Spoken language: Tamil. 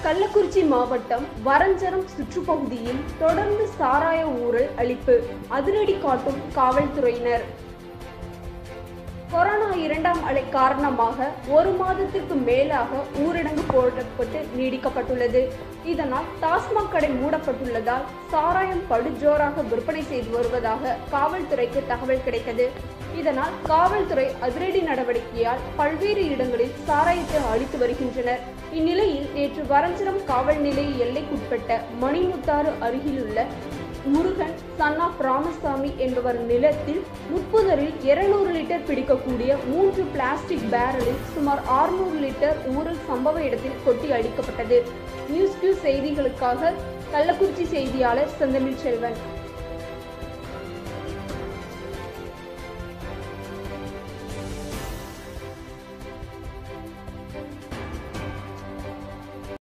கள்ளக்குறிச்சி மாவட்டம் வரஞ்சரம் சுற்றுப்பகுதியில் தொடர்ந்து சாராய ஊழல் அளிப்பு அதிரடி காட்டும் காவல்துறையினர் கொரோனா இரண்டாம் அலை காரணமாக ஒரு மாதத்திற்கு மேலாக ஊரடங்கு போடப்பட்டு நீடிக்கப்பட்டுள்ளது இதனால் டாஸ்மாக் கடை மூடப்பட்டுள்ளதால் சாராயம் படுஜோராக விற்பனை செய்து வருவதாக காவல்துறைக்கு தகவல் கிடைத்தது இதனால் காவல்துறை அதிரடி நடவடிக்கையால் பல்வேறு இடங்களில் சாராயத்தை அளித்து வருகின்றனர் இந்நிலையில் நேற்று வரஞ்சரம் காவல் நிலைய எல்லைக்குட்பட்ட மணிமுத்தாறு அருகிலுள்ள முருகன் சன் ஆஃப் ராமசாமி என்பவர் நிலத்தில் முட்புதரில் 200 லிட்டர் பிடிக்கக்கூடிய மூன்று பிளாஸ்டிக் பேரலில் சுமார் 600 லிட்டர் ஊரல் சம்பவ இடத்தில் கொட்டி அடிக்கப்பட்டது நியூஸ் கியூ செய்திகளுக்காக கள்ளக்குறிச்சி செய்தியாளர் செந்தமிழ் செல்வன்